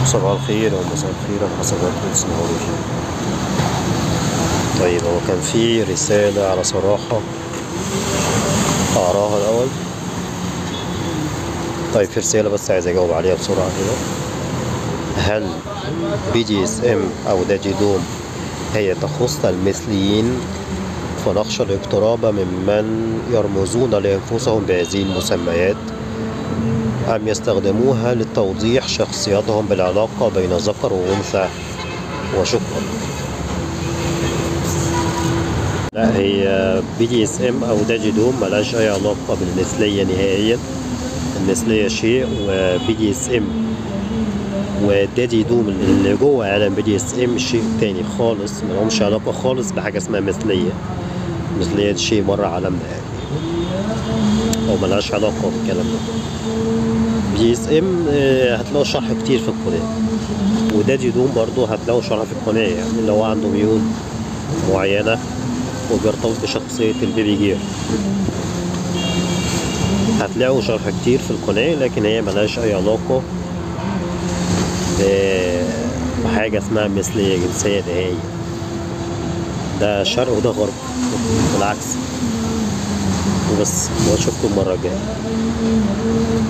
صباح الخير او مساء الخير على حسب وقت اللي تسمعوا لي فيه طيب هو كان في رسالة على صراحة أقراها الأول طيب في رسالة بس عايز أجاوب عليها بسرعة كده هل بي دي اس ام أو داجي دوم هي تخص المثليين فنخشى الاقتراب ممن يرمزون لأنفسهم بهذه المسميات أم يستخدموها لتوضيح شخصيتهم بالعلاقة بين ذكر وأنثى وشكرا لا هي بي دي اس ام او داجي دوم ملهاش اي علاقة بالمثلية نهائيا المثلية شيء وبي دي اس ام ودادي دوم اللي جوه عالم بي دي اس ام شيء تاني خالص ملهمش علاقة خالص بحاجة اسمها مثلية مثلية دي شيء بره عالمنا يعني او ملهاش علاقة بالكلام ده بي اس ام هتلاقوا شرح كتير في القناة ودادي دوم برضو هتلاقوا شرح في القناة يعني اللي هو عنده ميول معينة وبيرتبط بشخصية البيبي جير هتلاقوا شرح كتير في القناة لكن هي ملهاش أي علاقة ب- بحاجة اسمها مثلية جنسية نهائية ده شرق وده غرب بالعكس وبس واشوفكم المرة الجاية